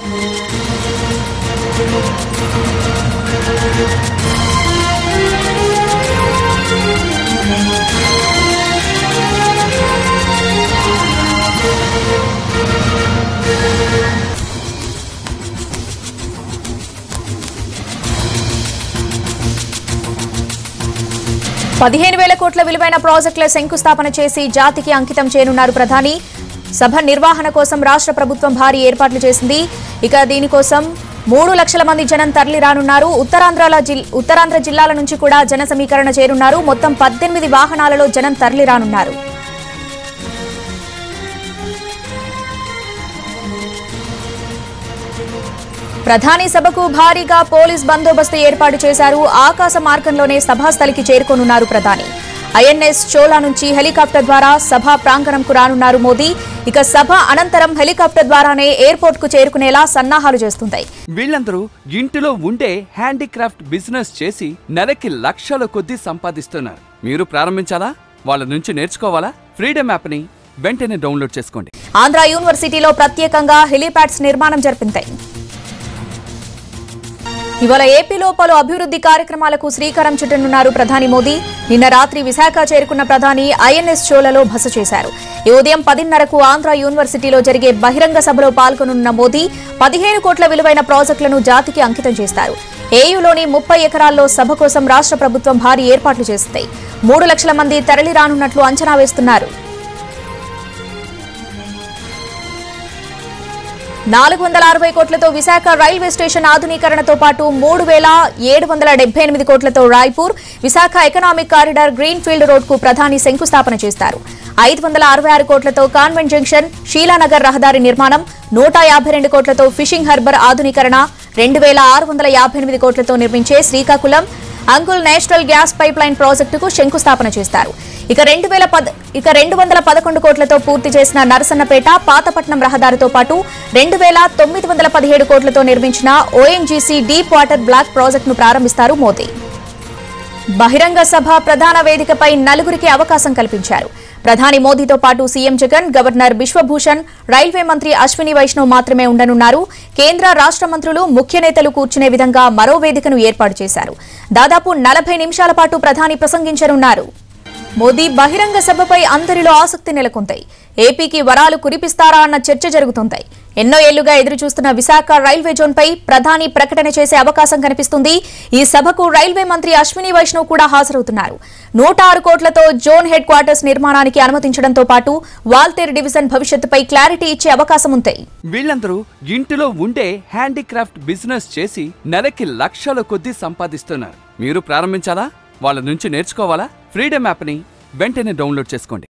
పదిహేను వేల కోట్ల విలువైన ప్రాజెక్టుల శంకుస్థాపన చేసి జాతికి అంకితం చేయనున్నారు ప్రధాని సభ నిర్వహణ కోసం రాష్ట్ర ప్రభుత్వం భారీ ఏర్పాట్లు చేసింది ఇక దీనికోసం మూడు లక్షల మంది జనం తరలి రానున్నారు ఉత్తరాంధ్రల జిల్ ఉత్తరాంధ్ర జిల్లాల నుంచి కూడా జన సమీకరణ చేరున్నారు మొత్తం పద్దెనిమిది వాహనాలలో జనం తరలి రానున్నారు ప్రధాని సభకు భారీగా పోలీస్ బందోబస్తు ఏర్పాటు చేశారు ఆకాశ మార్గంలోనే సభాస్థలికి చేరుకోనున్నారు ప్రధాని ఐఎన్ఎస్ చోలా నుంచి హెలికాప్టర్ ద్వారా సభా ప్రాంగణంకు రానున్నారు మోదీ ఇక సభ అనంతరం హెలికాప్టర్ ద్వారానే ఎయిర్పోర్ట్ కు చేరుకునేలా సన్నాహాలు చేస్తుంది వీళ్ళందరూ ఇంటిలో ఉండే హ్యాండీక్రాఫ్ట్ బిజినెస్ చేసి నెలకి లక్షల కొద్దీ సంపాదిస్తున్నారు మీరు ప్రారంభించాలా వాళ్ళ నుంచి నేర్చుకోవాలా ఫ్రీడమ్ యాప్ని వెంటనే డౌన్లోడ్ చేసుకోండి ఆంధ్ర యూనివర్సిటీలో ప్రత్యేకంగా హెలీప్యాడ్స్ నిర్మాణం జరిపింది ఇవాళ ఏపీలో పలు అభివృద్ధి కార్యక్రమాలకు శ్రీకారం చుట్టనున్నారు ప్రధాని మోదీ నిన్న రాత్రి విశాఖ చేరుకున్న ప్రధాని ఐఎన్ఎస్ చోలలో బస చేశారు ఈ ఉదయం పదిన్నరకు ఆంధ్ర యూనివర్సిటీలో జరిగే బహిరంగ సభలో పాల్గొనున్న మోదీ పదిహేను కోట్ల విలువైన ప్రాజెక్టులను జాతికి అంకితం చేస్తారు ఏయులోని ముప్పై ఎకరాల్లో సభ కోసం రాష్ట్ర ప్రభుత్వం భారీ ఏర్పాట్లు చేసింది మూడు లక్షల మంది తరలి రానున్నట్లు అంచనా వేస్తున్నారు నాలుగు వందల అరవై కోట్లతో విశాఖ రైల్వే స్టేషన్ ఆధునీకరణతో పాటు మూడు వేల ఏడు వందల డెబ్బై ఎనిమిది కోట్లతో Raipur Visakha economic corridor green field road కు ప్రధాని శంకుస్థాపన చేస్తారు ఐదు వందల అరవై ఆరు కోట్లతో కాన్వెంట్ జంక్షన్ షీలానగర్ రహదారి నిర్మాణం నూట యాభై రెండు కోట్లతో ఫిషింగ్ హార్బర్ ఆధునీకరణ రెండు వేల ఆరు వందల యాభై ఎనిమిది కోట్లతో నిర్మించే Srikakulam Angul national gas pipeline ప్రాజెక్టుకు శంకుస్థాపన చేస్తారు ఇక రెండు వేల పద ఇక రెండు వందల పదకొండు కోట్లతో పూర్తి చేసిన నరసన్నపేట పాతపట్నం రహదారితో పాటు రెండు వేల తొమ్మిది వందల పదిహేడు కోట్లతో నిర్మించిన ఓఎన్జీసీ డీప్ వాటర్ బ్లాక్ ప్రాజెక్టును ప్రారంభిస్తారు మోదీ బహిరంగ సభ ప్రధాన వేదికపై నలుగురికి అవకాశం కల్పించారు ప్రధాని మోదీతో పాటు CM Jagan governor Biswabhusan railway మంత్రి అశ్విని వైష్ణవ్ మాత్రమే ఉండనున్నారు కేంద్ర రాష్ట్ర మంత్రులు ముఖ్య నేతలు కూర్చునే విధంగా మరో వేదికను ఏర్పాటు చేశారు దాదాపు నలభై నిమిషాల పాటు ప్రధాని ప్రసంగించనున్నారు మోదీ బహిరంగ సభపై అందరిలో ఆసక్తి నెలకొంది ఏపీకి వరాలు కురిపిస్తారా అన్న చర్చ జరుగుతుంది ఎన్నో ఏళ్లుగా ఎదురుచూస్తున్న విశాఖ రైల్వే జోన్పై ప్రధాని ప్రకటన చేసే అవకాశం కనిపిస్తుంది ఈ సభకు రైల్వే మంత్రి అశ్విని వైష్ణవ్ కూడా హాజరవుతున్నారు నూట ఆరు కోట్లతో జోన్ హెడ్ క్వార్టర్స్ నిర్మాణానికి అనుమతించడంతో పాటు వాల్తేరు డివిజన్ భవిష్యత్తుపై క్లారిటీ ఇచ్చే అవకాశం ఉంది వీళ్ళందరూ ఇంటిలో ఉండే హ్యాండీక్రాఫ్ట్ బిజినెస్ చేసి నెలకి లక్షల కొద్దీ సంపాదిస్తున్నారు మీరు ప్రారంభించాలా వాళ్ళ నుంచి నేర్చుకోవాలా ఫ్రీడమ్ యాప్ని వెంటనే డౌన్లోడ్ చేసుకోండి